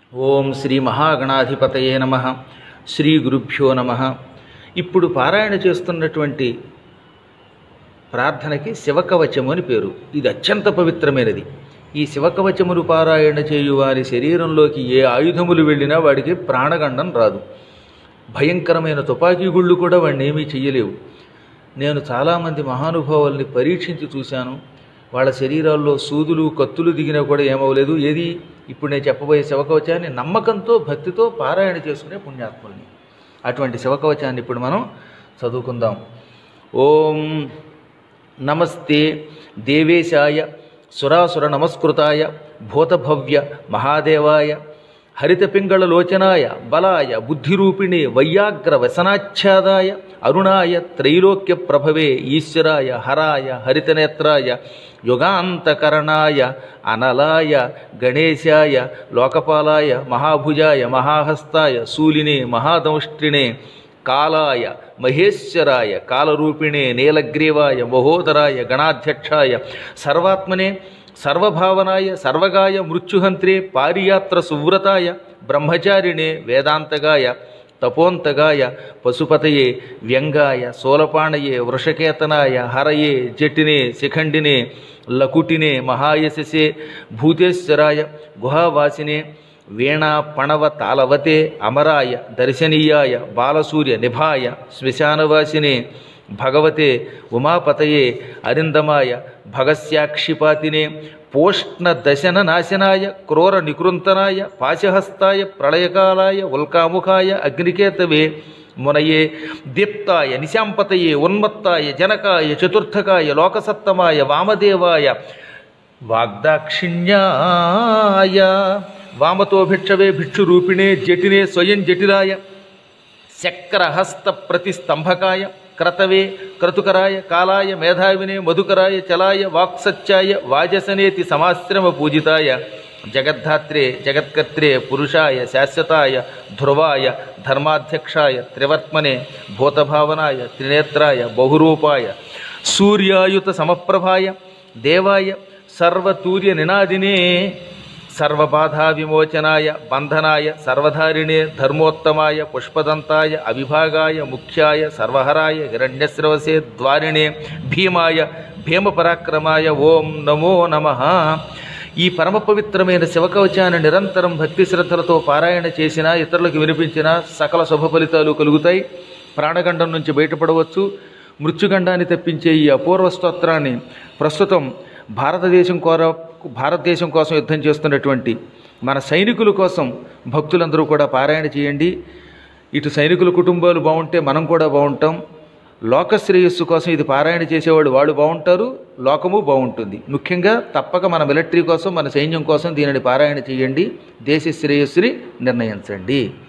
ఓం శ్రీ మహాగణాధిపతయే నమ శ్రీ గురుభ్యో నమ ఇప్పుడు పారాయణ చేస్తున్నటువంటి ప్రార్థనకి శివకవచము అని పేరు ఇది అత్యంత పవిత్రమైనది ఈ శివకవచములు పారాయణ చేయు వారి శరీరంలోకి ఏ ఆయుధములు వెళ్ళినా వాడికి ప్రాణగండం రాదు భయంకరమైన తుపాకీ గుళ్ళు కూడా వాడిని ఏమీ చెయ్యలేవు నేను చాలామంది మహానుభావుల్ని పరీక్షించి చూశాను వాళ్ళ శరీరాల్లో సూదులు కత్తులు దిగినా కూడా ఏమవలేదు ఏది ఇప్పుడు నేను చెప్పబోయే శివకవచాన్ని నమ్మకంతో భక్తితో పారాయణ చేసుకునే పుణ్యాత్ముల్ని అటువంటి శివకవచాన్ని ఇప్పుడు మనం చదువుకుందాం ఓం నమస్తే దేవేశాయ సురాసుర నమస్కృతాయ భూతభవ్య మహాదేవాయ హరితపింగళలోచనాయ బలాయ బుద్ధిరూపిణే వయ్యాగ్ర వ్యసనాచ్ఛాదాయ అరుణాయ త్రైలోక్య ప్రభవే ఈశ్వరాయ హరాయ హరితనేత్రాయ యుగాంతకరణాయ అనలాయ గణేశాయ లోకపాలాయ మహాభుజాయ మహాహస్తాయ శూలినే మహాదంష్ట్రిణే కాలాయ మహేశ్వరాయ కాలరూపిణే నీలగ్రీవాయ మహోదరాయ గణాధ్యక్షాయ సర్వాత్మనే సర్వభావనాయ సర్వగాయ మృత్యుహంత్రే పారియాత్ర సువ్రతాయ బ్రహ్మచారిణే వేదాంతగాయ తపోంతగాయ పశుపతయే వ్యంగాయ సోలపాణయే వృషకేతనాయ హరయే జటినే శిఖండినే లకుటినే మహాయశసే భూతేశ్వరాయ గుహావాసినే వీణా పణవ తాళవతే అమరాయ దర్శనీయాయ బాలసూర్య నిభాయ శ్మశానవాసినే భగవతే ఉమాపతయే అరిందమాయ భగస్యాక్షిపాతినే పోష్ణ దశన నాశనాయ క్రూర నికృంతనాయ పాశహస్తాయ ప్రళయకాలాయ ఉల్కాముఖాయ అగ్నికేతవే మునయే దీప్తాయ నిశాంపతయే ఉన్మత్తాయ జనకాయ చతుర్థకాయ లోకసత్తమాయ వామదేవాయ వాగ్దాక్షిణ్యాయ వామతో భిక్షవే భిక్షురూపిణే జటినే స్వయం జటిలాయ శక్రహస్త ప్రతిస్తంభకాయ క్రతవే క్రతుకరాయ కాలాయ మేధావినే మధుకరాయ చలాయ వాక్సత్యాయ వాజసనేతి సమాశ్రమ పూజితాయ జగద్ధాత్రే జగత్కర్త్రే పురుషాయ శాశ్వతాయ ధ్రువాయ ధర్మాధ్యక్షాయ త్రివర్త్మనే భూతభావనాయ త్రినేత్రాయ బహురూపాయ సూర్యాయుత సమప్రభాయ దేవాయ సర్వతూర్య నినాదినే సర్వబాధా విమోచనాయ బంధనాయ సర్వధారిణే ధర్మోత్తమాయ పుష్పదంతాయ అవిభాగాయ ముఖ్యాయ సర్వహరాయ హిరణ్యశ్రవసే ద్వారిణే భీమాయ భీమపరాక్రమాయ ఓం నమో నమ ఈ పరమ పవిత్రమైన శివకవచాన్ని నిరంతరం భక్తి శ్రద్ధలతో పారాయణ చేసినా ఇతరులకు వినిపించినా సకల శుభ ఫలితాలు కలుగుతాయి ప్రాణగండం నుంచి బయటపడవచ్చు మృత్యుగండాన్ని తెప్పించే ఈ అపూర్వ స్తోత్రాన్ని ప్రస్తుతం భారతదేశం కోర భారతదేశం కోసం యుద్ధం చేస్తున్నటువంటి మన సైనికుల కోసం భక్తులందరూ కూడా పారాయణ చేయండి ఇటు సైనికుల కుటుంబాలు బాగుంటే మనం కూడా బాగుంటాం లోక శ్రేయస్సు కోసం ఇది పారాయణ చేసేవాళ్ళు వాళ్ళు బాగుంటారు లోకము బాగుంటుంది ముఖ్యంగా తప్పక మన మిలిటరీ కోసం మన సైన్యం కోసం దీనిని పారాయణ చేయండి దేశ శ్రేయస్సుని నిర్ణయించండి